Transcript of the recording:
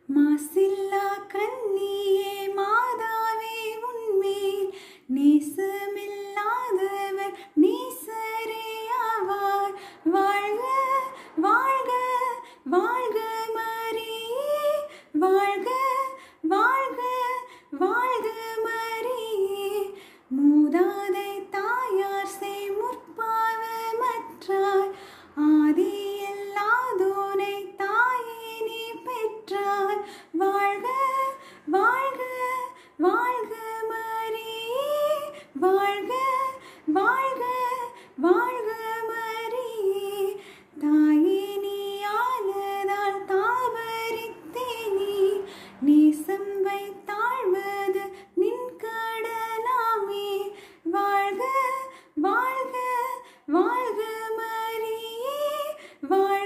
மாசில்லா கண்ணியே மாதாவே உன்மேல் நேசமில்லாதவர் நேசரேயாவார் வாழ்க வாழ்க வாழ்க மரியே வாழ்க வாழ்க வாழ்க மரியே மூதாதை தாயார் செய் முற்பாவமற்றாய் ஆதி எல்லாதோனை தாயே நீ பெற்றாய் வாழ்க வாழ்க வாழ்க மரியே வாழ்க வாழ்க வாழ்க மரியே தாயே நீ ஆனதால் தாவரித்தே நீ நேசம் வைத்தாழ்வது நின் கடனாமே வாழ்க வாழ்க வாழ்க மரியே வாழ்க